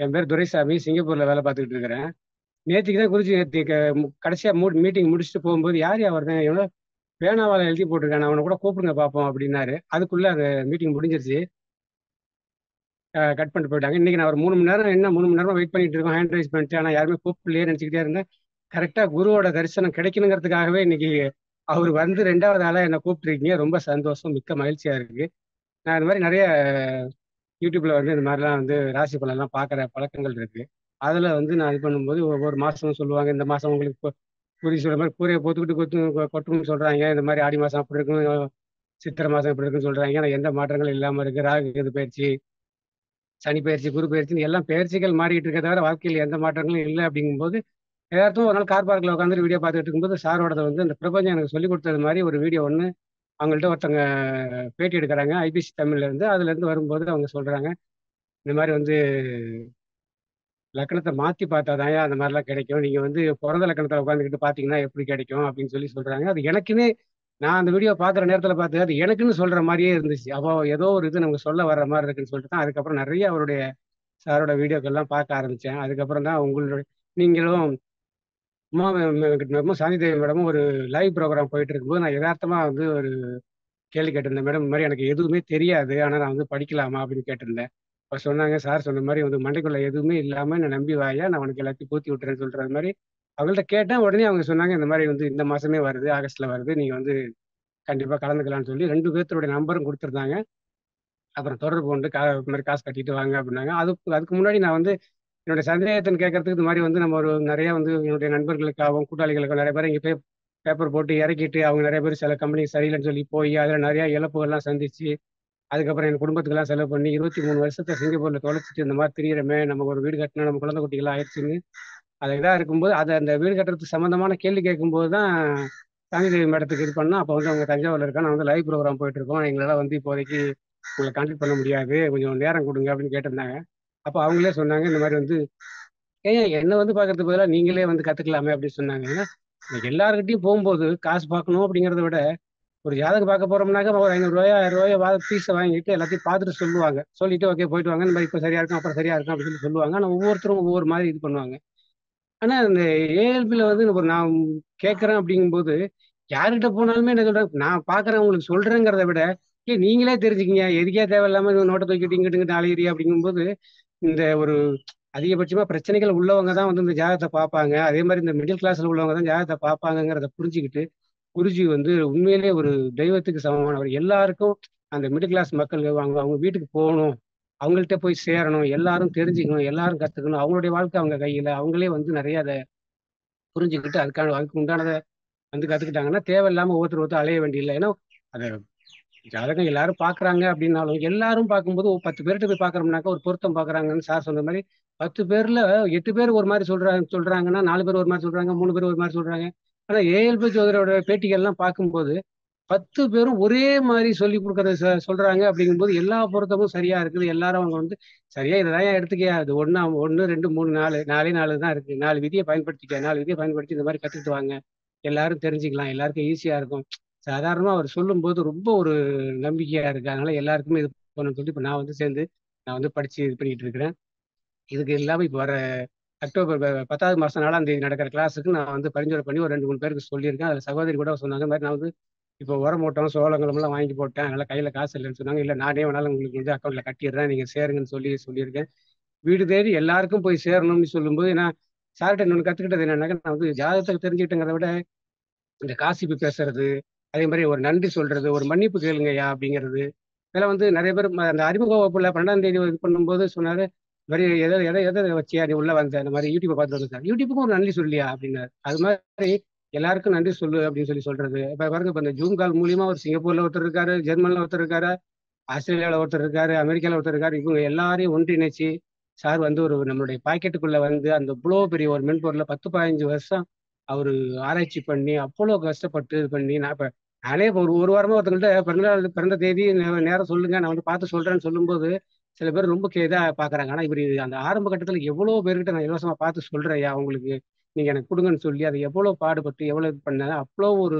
என் பேர் துரைசாமி சிங்கப்பூர்ல வேலை பார்த்துக்கிட்டு இருக்கிறேன் நேற்றுக்கு தான் குறிச்சி நேற்று கடைசியா மூ மீட்டிங் முடிச்சுட்டு போகும்போது யார் யார் வருதுங்க எவ்வளோ பேனாவால் எழுதி போட்டிருக்கான் அவனை கூட கூப்பிடுங்க பார்ப்போம் அப்படின்னாரு அதுக்குள்ள அந்த மீட்டிங் முடிஞ்சிருச்சு கட் பண்ணிட்டு போயிட்டாங்க இன்னைக்கு நான் ஒரு மூணு மணி நேரம் என்ன மூணு மணி நேரம் வெயிட் பண்ணிட்டு இருக்கோம் ஹேண்ட் ரைஸ் பண்ணிட்டு ஆனால் யாருமே கூப்பிடலையே நினச்சிக்கிட்டே இருந்தேன் கரெக்டாக குருவோட தரிசனம் கிடைக்கணுங்கிறதுக்காகவே இன்னைக்கு அவர் வந்து ரெண்டாவது ஆளாக என்னை கூப்பிட்டுருக்கீங்க ரொம்ப சந்தோஷம் மிக்க மகிழ்ச்சியா இருக்கு நான் இந்த மாதிரி நிறைய யூடியூப்ல வந்து இந்த மாதிரிலாம் வந்து ராசி பலன்லாம் பார்க்குற பழக்கங்கள் இருக்கு அதில் வந்து நான் இது பண்ணும்போது ஒவ்வொரு மாதமும் சொல்லுவாங்க இந்த மாதம் உங்களுக்கு குறி சொல்ற மாதிரி கூரையை போத்துக்கிட்டு கொத்து கொட்டும்னு சொல்றாங்க இந்த மாதிரி ஆடி மாதம் அப்படி இருக்கும் சித்திரை மாதம் இப்படி இருக்குன்னு சொல்றாங்க ஆனால் எந்த மாற்றங்களும் இல்லாமல் இருக்கு ராகு இது பயிற்சி சனி பயிற்சி குரு பயிற்சின்னு எல்லாம் பயிற்சிகள் மாறிட்டு இருக்க தவிர வாழ்க்கையில் எந்த மாற்றங்களும் இல்லை அப்படிங்கும்போது ஏதாச்சும் ஒரு நாள் கார் பார்க்கில் உட்காந்து வீடியோ பார்த்துட்டு இருக்கும்போது சாரோடது வந்து அந்த பிரபஞ்சம் எனக்கு சொல்லி கொடுத்தது மாதிரி ஒரு வீடியோ ஒன்று அவங்கள்ட்ட ஒருத்தவங்க பேட்டி எடுக்கிறாங்க ஐபிசி தமிழ்ல இருந்து அதுல இருந்து வரும்போது அவங்க சொல்றாங்க இந்த மாதிரி வந்து லக்கணத்தை மாத்தி பார்த்தாதான் அந்த மாதிரிலாம் கிடைக்கும் நீங்க வந்து பிறந்த லக்கணத்துல உட்காந்துக்கிட்டு பாத்தீங்கன்னா எப்படி கிடைக்கும் அப்படின்னு சொல்லி சொல்றாங்க அது எனக்குமே நான் அந்த வீடியோ பார்க்குற நேரத்தில் பார்த்து அது எனக்குன்னு சொல்ற மாதிரியே இருந்துச்சு அப்போ ஏதோ ஒரு இது நமக்கு சொல்ல வர்ற மாதிரி இருக்குன்னு சொல்லிட்டு தான் அதுக்கப்புறம் நிறைய அவருடைய சாரோட வீடியோக்கள்லாம் பார்க்க ஆரம்பிச்சேன் அதுக்கப்புறம் தான் உங்களுடைய நீங்களும் உமா சாந்தி தேவி மேடமும் ஒரு லைவ் ப்ரோக்ராம் போயிட்டு இருக்கும்போது நான் யதார்த்தமா வந்து ஒரு கேள்வி கேட்டிருந்தேன் மேடம் இந்த மாதிரி எனக்கு எதுவுமே தெரியாது ஆனால் நான் வந்து படிக்கலாமா அப்படின்னு கேட்டிருந்தேன் இப்போ சொன்னாங்க சார் சொன்ன மாதிரி வந்து மண்டைக்குள்ள எதுவுமே இல்லாமல் நான் நம்பி வாயா நான் உனக்கு எல்லாத்தையும் பூத்தி விட்டுறேன்னு சொல்றது மாதிரி அவங்கள்ட்ட கேட்டேன் உடனே அவங்க சொன்னாங்க இந்த மாதிரி வந்து இந்த மாசமே வருது ஆகஸ்ட்ல வருது நீங்க வந்து கண்டிப்பா கலந்துக்கலாம்னு சொல்லி ரெண்டு பேர்த்தோட நம்பரும் கொடுத்துருந்தாங்க அப்புறம் தொடர்பு கொண்டு கா இந்த மாதிரி காசு கட்டிட்டு வாங்க அப்படின்னாங்க அதுக்கு அதுக்கு முன்னாடி நான் வந்து என்னுடைய சந்தேகத்தை கேட்கறதுக்கு இந்த மாதிரி வந்து நம்ம ஒரு நிறைய வந்து என்னுடைய நண்பர்களுக்காகவும் கூட்டாளிகளுக்கும் நிறைய பேர் இங்கே போய் பேப்பர் போட்டு இறக்கிட்டு அவங்க நிறைய பேர் சில கம்பெனி சரியில்லைன்னு சொல்லி போய் அதில் நிறைய இழப்புகள்லாம் சந்திச்சு அதுக்கப்புறம் என் குடும்பத்துக்கெல்லாம் செலவு பண்ணி இருபத்தி மூணு வருஷத்தை சிங்கப்பூர்ல தொலைச்சிட்டு இந்த மாதிரி திரியிறமே நம்ம ஒரு வீடு கட்டினா நம்ம குழந்தை குட்டிகள் ஆயிடுச்சுன்னு அது இதாக இருக்கும்போது அதை அந்த வீடு கட்டுறதுக்கு சம்மந்தமான கேள்வி கேட்கும்போது தான் சாமிதேவி மேடத்துக்கு இது பண்ணால் அப்போ வந்து அவங்க தஞ்சாவூர்ல இருக்கா நான் வந்து லைவ் ப்ரோக்ராம் போயிட்டு இருக்கோம் எங்களால் வந்து இப்போதைக்கு உங்களை கான்டாக்ட் பண்ண முடியாது கொஞ்சம் நேரம் கொடுங்க அப்படின்னு கேட்டிருந்தாங்க அப்போ அவங்களே சொன்னாங்க இந்த மாதிரி வந்து ஏன் என்ன வந்து பார்க்கறதுக்கு பதிலாக நீங்களே வந்து கற்றுக்கலாமே அப்படின்னு சொன்னாங்க ஏன்னா எல்லாருக்கிட்டையும் போகும்போது காசு பார்க்கணும் அப்படிங்கிறத விட ஒரு ஜாதகம் பார்க்க போறோம்னாக்க ஒரு ஐநூறுரூவாயா ஆயிரம் ரூபாய் வாத ஃபீஸை வாங்கிட்டு எல்லாத்தையும் பார்த்துட்டு சொல்லுவாங்க சொல்லிட்டு ஓகே போயிட்டு வாங்க இந்த மாதிரி இப்போ சரியா இருக்கும் அப்புறம் சரியா இருக்கும் அப்படின்னு சொல்லி சொல்லுவாங்க ஆனால் ஒவ்வொருத்தரும் ஒவ்வொரு மாதிரி இது பண்ணுவாங்க ஆனால் இந்த ஏஎல்பியில் வந்து ஒரு நான் கேட்குறேன் அப்படிங்கும்போது யார்கிட்ட போனாலுமே என்ன சொல்றேன் நான் பார்க்குறேன் உங்களுக்கு சொல்றேங்கிறத விட ஏ நீங்களே தெரிஞ்சுக்கிங்க எதுக்கே தேவையில்லாம நோட்டை தூக்கிட்டு இங்கிட்டு இங்கிட்டு அலையிறி அப்படிங்கும்போது இந்த ஒரு அதிகபட்சமா பிரச்சனைகள் உள்ளவங்க தான் வந்து இந்த ஜாதகத்தை பார்ப்பாங்க அதே மாதிரி இந்த மிடில் கிளாஸ்ல உள்ளவங்க தான் ஜாதகத்தை பார்ப்பாங்கிறத புரிஞ்சுக்கிட்டு குருஜி வந்து உண்மையிலே ஒரு தெய்வத்துக்கு சமமானவர் எல்லாருக்கும் அந்த மிடில் கிளாஸ் மக்கள் அவங்க அவங்க வீட்டுக்கு போகணும் அவங்கள்ட்ட போய் சேரணும் எல்லாரும் தெரிஞ்சுக்கணும் எல்லாரும் கத்துக்கணும் அவங்களுடைய வாழ்க்கை அவங்க கையில அவங்களே வந்து நிறைய அதை புரிஞ்சுக்கிட்டு அதுக்கான அதுக்கு உண்டானதை வந்து கத்துக்கிட்டாங்கன்னா தேவையில்லாம ஒவ்வொருத்தர் ஒருத்தர் அலைய வேண்டியதில்லை ஏன்னா அதை ஜாதகம் எல்லாரும் பாக்குறாங்க அப்படின்னாலும் எல்லாரும் பார்க்கும்போது ஒரு பத்து பேர்கிட்ட போய் பாக்குறோம்னாக்கா ஒரு பொருத்தம் பாக்குறாங்கன்னு சார் சொன்ன மாதிரி பத்து பேர்ல எட்டு பேர் ஒரு மாதிரி சொல்றாங்க சொல்றாங்கன்னா நாலு பேர் ஒரு மாதிரி சொல்றாங்க மூணு பேர் ஒரு மாதிரி சொல்றாங்க ஆனா ஏஎல்பி ஜோதிடரோட பேட்டிகள்லாம் பார்க்கும்போது பத்து பேரும் ஒரே மாதிரி சொல்லி கொடுக்கறத சொல்றாங்க அப்படிங்கும்போது எல்லா பொருத்தமும் சரியா இருக்குது எல்லாரும் அவங்க வந்து சரியா இதான் எடுத்துக்கையா அது ஒன்னா ஒன்னு ரெண்டு மூணு நாலு நாலே நாலு தான் இருக்கு நாலு விதியை பயன்படுத்திக்க நாலு விதியை பயன்படுத்தி இந்த மாதிரி கத்துக்கிட்டு வாங்க எல்லாரும் தெரிஞ்சுக்கலாம் எல்லாருக்கும் ஈஸியா இருக்கும் சாதாரணமா அவர் சொல்லும் போது ரொம்ப ஒரு நம்பிக்கையா இருக்கு அதனால எல்லாருக்குமே இது பண்ணணும்னு சொல்லி இப்போ நான் வந்து சேர்ந்து நான் வந்து படிச்சு இது பண்ணிட்டு இருக்கிறேன் இதுக்கு இல்லாம இப்போ வர அக்டோபர் பத்தாவது மாசம் நாலாம் தேதி நடக்கிற கிளாஸுக்கு நான் வந்து பரிந்துரை பண்ணி ஒரு ரெண்டு மூணு பேருக்கு சொல்லியிருக்கேன் அதில் சகோதரி கூட சொன்னாங்க மாதிரி நான் வந்து இப்போ உரம் மூட்டம் சோளங்களும் எல்லாம் வாங்கி போட்டேன் அதனால கையில காசு இல்லைன்னு சொன்னாங்க இல்லை நானே வேணாலும் உங்களுக்கு வந்து அக்கௌண்ட்ல கட்டிடுறேன் நீங்க சேருங்கன்னு சொல்லி சொல்லியிருக்கேன் வீடு தேடி எல்லாருக்கும் போய் சேரணும்னு சொல்லும்போது நான் சார்கிட்ட இன்னொன்று கத்துக்கிட்டது என்னன்னாக்க நான் வந்து ஜாதகத்தை தெரிஞ்சுக்கிட்டேங்கிறத விட இந்த காசிப்பு பேசுறது அதே மாதிரி ஒரு நன்றி சொல்றது ஒரு மன்னிப்பு கேளுங்கய்யா அப்படிங்கிறது இதெல்லாம் வந்து நிறைய பேர் அந்த அறிமுக வகுப்புல பன்னெண்டாம் தேதி இது பண்ணும்போது சொன்னாரு மாதிரி எதை எதை எதை வச்சியா நீ உள்ள வந்த இந்த மாதிரி யூடியூப்பை பார்த்து வந்து சார் யூடியூப்புக்கும் ஒரு நன்றி சொல்லியா அப்படின்னாரு அது மாதிரி எல்லாருக்கும் நன்றி சொல்லு அப்படின்னு சொல்லி சொல்றது இப்ப பாருங்க இப்ப இந்த ஜூம் கால் மூலியமா ஒரு சிங்கப்பூர்ல ஒருத்தர் இருக்காரு ஜெர்மன்ல ஒருத்தர் இருக்காரு ஆஸ்திரேலியாவில் ஒருத்தர் இருக்காரு அமெரிக்காவில் ஒருத்தர் இருக்காரு இவங்க எல்லாரையும் ஒன்றிணைச்சு சார் வந்து ஒரு நம்மளுடைய பாக்கெட்டுக்குள்ள வந்து அந்த இவ்வளோ பெரிய ஒரு மென்பொருளை பத்து பதினஞ்சு வருஷம் அவரு ஆராய்ச்சி பண்ணி அவ்வளோ கஷ்டப்பட்டு இது பண்ணி நான் இப்போ நானே ஒரு ஒரு வாரமா ஒருத்தங்கள்ட்ட பிறந்த நாள் பிறந்த தேதி நேரம் சொல்லுங்க நான் வந்து பார்த்து சொல்றேன்னு சொல்லும்போது சில பேர் ரொம்ப இதாக பாக்குறாங்க ஆனா இவர் அந்த ஆரம்ப கட்டத்துல எவ்வளவு பேர்கிட்ட நான் இலவசமா பார்த்து சொல்றேன் அவங்களுக்கு நீங்க எனக்கு கொடுங்கன்னு சொல்லி அதை எவ்வளவு பாடுபட்டு எவ்வளவு இது பண்ண அவ்வளோ ஒரு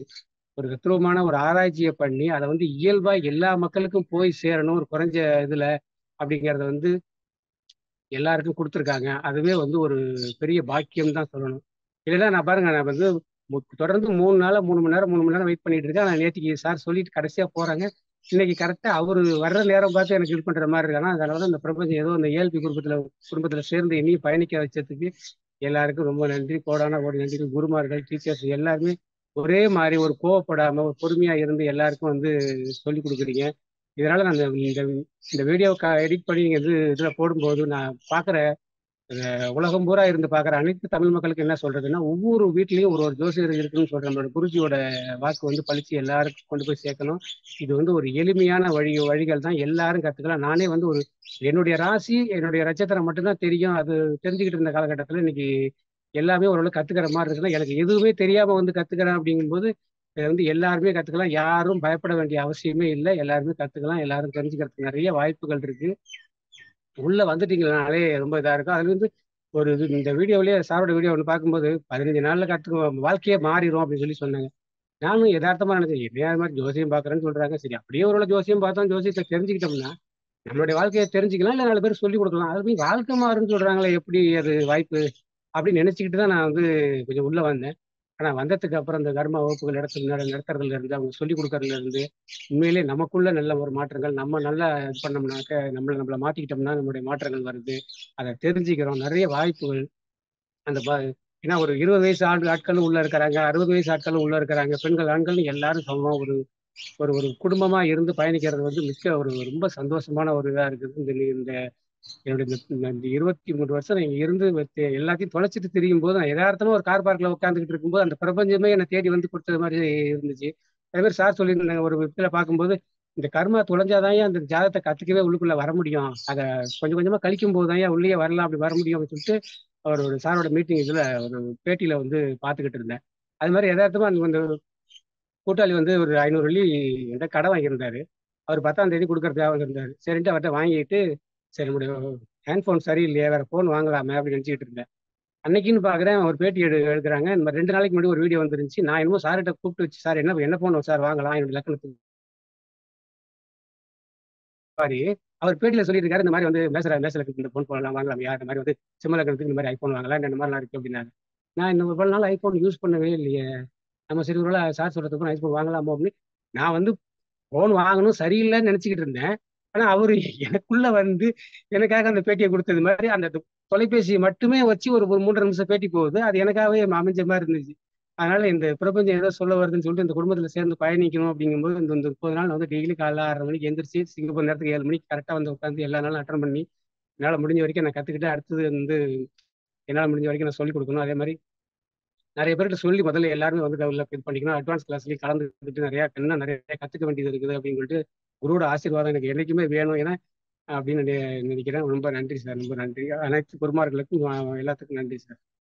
ஒரு தத்துவமான ஒரு ஆராய்ச்சியை பண்ணி அதை வந்து இயல்பா எல்லா மக்களுக்கும் போய் சேரணும் ஒரு குறைஞ்ச இதுல அப்படிங்கிறத வந்து எல்லாருக்கும் கொடுத்துருக்காங்க அதுவே வந்து ஒரு பெரிய பாக்கியம் தான் சொல்லணும் இல்லைன்னா நான் பாருங்க நான் வந்து மு- தொடர்ந்து மூணு நாளா மூணு மணி நேரம் மூணு மணி நேரம் வெயிட் பண்ணிட்டு இருக்கேன் நான் நேற்றுக்கு சார் சொல்லிட்டு கடைசியா போறாங்க இன்னைக்கு கரெக்டா அவரு வர்ற நேரம் பார்த்து எனக்கு இது பண்ற மாதிரி இருக்கு ஆனா அதனால தான் இந்த பிரபஞ்சம் ஏதோ இந்த ஏழ்பி குடும்பத்துல குடும்பத்துல சேர்ந்து என்னையும் பயணிக்க வச்சதுக்கு எல்லாருக்கும் ரொம்ப நன்றி கோடான கோடி நன்றி குருமார்கள் டீச்சர்ஸ் எல்லாருமே ஒரே மாதிரி ஒரு கோவப்படாம ஒரு பொறுமையா இருந்து எல்லாருக்கும் வந்து சொல்லி கொடுக்குறீங்க இதனால நான் இந்த இந்த இந்த வீடியோ எடிட் பண்ணி நீங்க இது இதுல போடும்போது நான் பாக்குற அஹ், உலகம் பூரா இருந்து பாக்குற அனைத்து தமிழ் மக்களுக்கு என்ன சொல்றதுன்னா ஒவ்வொரு வீட்லயும் ஒரு ஒரு ஜோசியர் இருக்குன்னு சொல்ற நம்மளோட குருஜியோட வாக்கு வந்து பழிச்சு எல்லாருக்கும் கொண்டு போய் சேர்க்கணும் இது வந்து ஒரு எளிமையான வழி வழிகள் தான் எல்லாரும் கத்துக்கலாம் நானே வந்து ஒரு என்னுடைய ராசி என்னுடைய நட்சத்திரம் மட்டும்தான் தெரியும் அது தெரிஞ்சுக்கிட்டு இருந்த காலகட்டத்தில் இன்னைக்கு எல்லாமே ஓரளவு கத்துக்கிற மாதிரி இருக்குன்னா எனக்கு எதுவுமே தெரியாம வந்து கத்துக்கிறேன் அப்படிங்கும்போது இதை வந்து எல்லாருமே கத்துக்கலாம் யாரும் பயப்பட வேண்டிய அவசியமே இல்லை எல்லாருமே கத்துக்கலாம் எல்லாரும் தெரிஞ்சுக்கிறதுக்கு நிறைய வாய்ப்புகள் இருக்கு உள்ள வந்துட்டீங்கனாலே ரொம்ப இதா இருக்கும் அதுல வந்து ஒரு இது இந்த வீடியோலயே சாரோட வீடியோ ஒன்று பார்க்கும்போது பதினஞ்சு நாள்ல கத்துக்க வாழ்க்கையே மாறிடும் அப்படின்னு சொல்லி சொன்னாங்க நானும் யதார்த்தமா நினைச்சேன் எப்படியா அது மாதிரி ஜோசியம் பாக்குறேன்னு சொல்றாங்க சரி அப்படியே ஒரு ஜோசியம் பார்த்தோம் ஜோசியத்தை தெரிஞ்சுக்கிட்டோம்னா நம்மளுடைய வாழ்க்கையை தெரிஞ்சுக்கலாம் இல்லை நாலு பேர் சொல்லி கொடுக்கலாம் அது போய் வாழ்க்கை மாறுன்னு சொல்றாங்களே எப்படி அது வாய்ப்பு அப்படின்னு நினைச்சுக்கிட்டு தான் நான் வந்து கொஞ்சம் உள்ள வந்தேன் ஆனா வந்ததுக்கு அப்புறம் இந்த கர்ம வகுப்புகள் இடத்துல நட- நடத்துறதுல இருந்து அவங்க சொல்லி கொடுக்கறதுல இருந்து உண்மையிலே நமக்குள்ள நல்ல ஒரு மாற்றங்கள் நம்ம நல்லா இது பண்ணோம்னாக்க நம்மள நம்மள மாத்திக்கிட்டோம்னா நம்மளுடைய மாற்றங்கள் வருது அதை தெரிஞ்சுக்கிறோம் நிறைய வாய்ப்புகள் அந்த ப- ஏன்னா ஒரு இருபது வயசு ஆண்டு ஆட்களும் உள்ள இருக்கிறாங்க அறுபது வயசு ஆட்களும் உள்ள இருக்கிறாங்க பெண்கள் ஆண்கள் எல்லாரும் சமமா ஒரு ஒரு ஒரு குடும்பமா இருந்து பயணிக்கிறது வந்து மிக்க ஒரு ரொம்ப சந்தோஷமான ஒரு இதா இருக்குது இந்த இந்த என்னுடைய இந்த இந்த- இந்த இருபத்தி மூணு வருஷம் நான் இங்க இருந்து வெத்து- எல்லாத்தையும் தொலைச்சிட்டு திரியும் போது நான் யதார்த்தமா ஒரு கார் பார்க்ல உட்காந்துக்கிட்டு இருக்கும்போது அந்த பிரபஞ்சமே என்னை தேடி வந்து கொடுத்தது மாதிரி இருந்துச்சு அதே மாதிரி சார் சொல்லியிருந்தாங்க ஒரு இதில் பார்க்கும்போது இந்த கர்மா தொலைஞ்சாதான் அந்த ஜாதகத்தை கத்துக்கவே உள்ளுக்குள்ள வர முடியும் அதை கொஞ்சம் கொஞ்சமா கழிக்கும் போது தான் உள்ளே வரலாம் அப்படி வர முடியும் அப்படின்னு சொல்லிட்டு அவர் ஒரு சாரோட மீட்டிங் இதுல ஒரு பேட்டியில வந்து பார்த்துக்கிட்டு இருந்தேன் அது மாதிரி யதார்த்தமா அந்த அந்த கூட்டாளி வந்து ஒரு ஐநூறு வெள்ளி என்கிட்ட கடை வாங்கியிருந்தாரு அவர் பத்தாம் தேதி கொடுக்கறதுக்காக இருந்தாரு சரின்ட்டு அவர்கிட்ட வாங்கிட்டு சரி நம்முடைய ஹேண்ட்ஃபோன் சரியில்லையே வேற ஃபோன் வாங்கலாமே அப்படின்னு நினச்சிக்கிட்டு இருந்தேன் அன்னைக்குன்னு பார்க்குறேன் ஒரு பேட்டி எடு எடுக்கிறாங்க இந்த மாதிரி ரெண்டு நாளைக்கு முன்னாடி ஒரு வீடியோ வந்துருந்துச்சு நான் என்னமோ சார்கிட்ட கூப்பிட்டு வச்சு சார் என்ன என்ன ஃபோன் சார் வாங்கலாம் என்னோட லக்கணத்துக்கு மாதிரி அவர் பேட்டியில சொல்லிட்டு இருக்காரு இந்த மாதிரி வந்து மேசர மேசலுக்கு இந்த ஃபோன் போடலாம் வாங்கலாம் யார் இந்த மாதிரி வந்து சிம்மலக்கணத்துக்கு இந்த மாதிரி ஐஃபோன் வாங்கலாம் இந்த மாதிரிலாம் இருக்கு அப்படின்னாங்க நான் இந்த இவ்வளவு நாள் ஐஃபோன் யூஸ் பண்ணவே இல்லையே நம்ம சரி ஒரு சார் சொல்றதுக்கு ஐஃபோன் வாங்கலாமோ அப்படின்னு நான் வந்து ஃபோன் வாங்கணும் சரியில்லைன்னு நினைச்சுக்கிட்டு இருந்தேன் ஆனா அவரு எனக்குள்ள வந்து எனக்காக அந்த பேட்டியை கொடுத்தது மாதிரி அந்த தொலைபேசியை மட்டுமே வச்சு ஒரு ஒரு மூன்றரை நிமிஷம் பேட்டி போகுது அது எனக்காகவே அமைஞ்ச மாதிரி இருந்துச்சு அதனால இந்த பிரபஞ்சம் ஏதோ சொல்ல வருதுன்னு சொல்லிட்டு இந்த குடும்பத்துல சேர்ந்து பயணிக்கணும் அப்படிங்கும்போது இந்த இந்த முப்பது நாள் வந்து டெய்லி காலைல ஆறரை மணிக்கு எந்திரிச்சு சிங்கப்பூர் நேரத்துக்கு ஏழு மணிக்கு கரெக்டாக வந்து உட்காந்து எல்லா நாளும் அட்டன் பண்ணி என்னால் முடிஞ்ச வரைக்கும் நான் கற்றுக்கிட்டு அடுத்தது வந்து என்னால் முடிஞ்ச வரைக்கும் நான் சொல்லிக் கொடுக்கணும் அதே மாதிரி நிறைய பேர்கிட்ட சொல்லி முதல்ல எல்லாருமே வந்து டெவலப் இது பண்ணிக்கணும் அட்வான்ஸ் கிளாஸ்லேயும் கலந்துக்கிட்டு நிறைய இன்னும் நிறைய கற்றுக்க வேண்டியது இருக்குது அப்படின்னு சொல்லிட்டு குருவோட ஆசீர்வாதம் எனக்கு என்றைக்குமே வேணும் ஏன்னா அப்படின்னு நினை- நினைக்கிறேன் ரொம்ப நன்றி சார் ரொம்ப நன்றி அனைத்து குருமார்களுக்கும் எல்லாத்துக்கும் நன்றி சார்